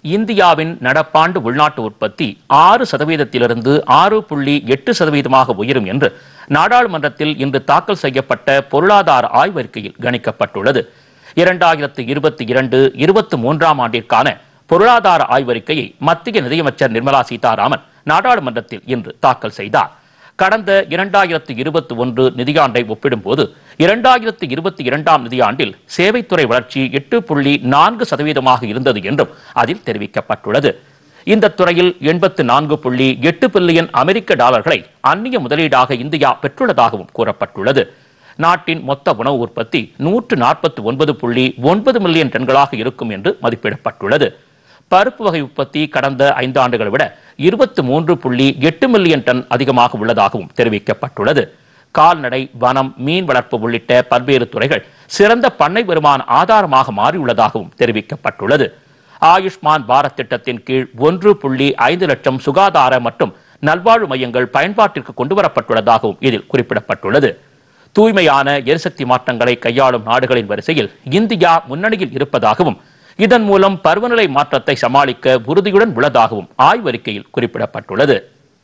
இந்தியாவின் நடப்பாண்டு உள்நாட்டு உற்பத்தி ஆறு சதவீதத்திலிருந்து ஆறு புள்ளி எட்டு சதவீதமாக உயரும் என்று நாடாளுமன்றத்தில் இன்று தாக்கல் செய்யப்பட்ட பொருளாதார ஆய்வறிக்கையில் கணிக்கப்பட்டுள்ளது இரண்டாயிரத்து இருபத்தி இரண்டு இருபத்தி மூன்றாம் ஆண்டிற்கான பொருளாதார ஆய்வறிக்கையை மத்திய நிதியமைச்சர் நிர்மலா சீதாராமன் நாடாளுமன்றத்தில் இன்று தாக்கல் செய்தார் கடந்த இரண்டாயிரத்து இருபத்தி ஒன்று நிதியாண்டை ஒப்பிடும்போது இரண்டாயிரத்து இருபத்தி இரண்டாம் நிதியாண்டில் சேவைத்துறை வளர்ச்சி எட்டு புள்ளி நான்கு சதவீதமாக இருந்தது என்றும் அதில் தெரிவிக்கப்பட்டுள்ளது இந்த துறையில் எண்பத்து நான்கு புள்ளி எட்டு பில்லியன் அமெரிக்க டாலர்களை அந்நிய முதலீடாக இந்தியா பெற்றுள்ளதாகவும் கூறப்பட்டுள்ளது நாட்டின் மொத்த உணவு உற்பத்தி நூற்று நாற்பத்தி ஒன்பது புள்ளி ஒன்பது மில்லியன் டன்களாக இருக்கும் என்று மதிப்பிடப்பட்டுள்ளது பருப்பு வகை உற்பத்தி கடந்த ஐந்து ஆண்டுகளை விட இருபத்தி மூன்று புள்ளி எட்டு மில்லியன் டன் அதிகமாக உள்ளதாகவும் தெரிவிக்கப்பட்டுள்ளது கால்நடை வனம் மீன் வளர்ப்பு உள்ளிட்ட பல்வேறு துறைகள் சிறந்த பண்ணை வருமான ஆதாரமாக மாறியுள்ளதாகவும் தெரிவிக்கப்பட்டுள்ளது ஆயுஷ்மான் பாரத் திட்டத்தின் கீழ் ஒன்று புள்ளி ஐந்து லட்சம் சுகாதார மற்றும் நல்வாழ்வு மையங்கள் பயன்பாட்டிற்கு கொண்டுவரப்பட்டுள்ளதாகவும் இதில் குறிப்பிடப்பட்டுள்ளது தூய்மையான எரிசக்தி மாற்றங்களை கையாளும் நாடுகளின் வரிசையில் இந்தியா முன்னணியில் இருப்பதாகவும் இதன் மூலம் பருவநிலை மாற்றத்தை சமாளிக்க உறுதியுடன் உள்ளதாகவும் ஆய்வறிக்கையில் குறிப்பிடப்பட்டுள்ளது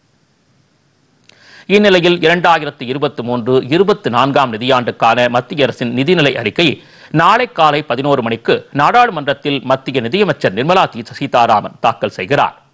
இந்நிலையில் இரண்டாயிரத்து இருபத்தி மூன்று இருபத்தி நான்காம் நிதியாண்டுக்கான மத்திய அரசின் நிதிநிலை அறிக்கையை நாளை காலை பதினோரு மணிக்கு நாடாளுமன்றத்தில் மத்திய நிதியமைச்சர் நிர்மலா சீதாராமன் தாக்கல் செய்கிறார்